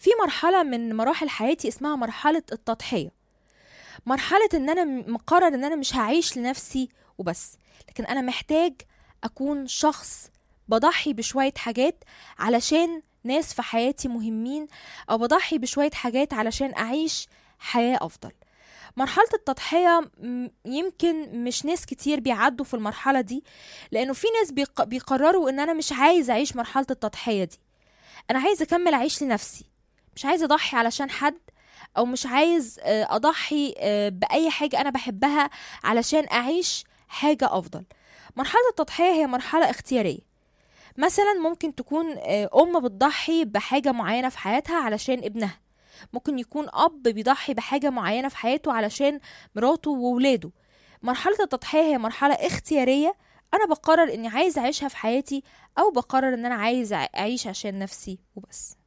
في مرحلة من مراحل حياتي اسمها مرحلة التضحية مرحلة ان انا م- مقرر ان انا مش هعيش لنفسي وبس لكن انا محتاج اكون شخص بضحي بشوية حاجات علشان ناس في حياتي مهمين او بضحي بشوية حاجات علشان اعيش حياة افضل مرحلة التضحية م- يمكن مش ناس كتير بيعدوا في المرحلة دي لأنه في ناس بيق- بيقرروا إن أنا مش عايز أعيش مرحلة التضحية دي أنا عايز أكمل أعيش لنفسي مش عايز أضحي علشان حد أو مش عايز آه، أضحي آه، بأي حاجة أنا بحبها علشان أعيش حاجة أفضل مرحلة التضحية هي مرحلة اختيارية مثلا ممكن تكون آه، أم بتضحي بحاجة معينة في حياتها علشان ابنها ممكن يكون أب بيضحي بحاجة معينة في حياته علشان مراته وولاده مرحلة التضحية هي مرحلة اختيارية أنا بقرر إني عايز أعيشها في حياتي أو بقرر إن أنا عايز أعيش عشان نفسي وبس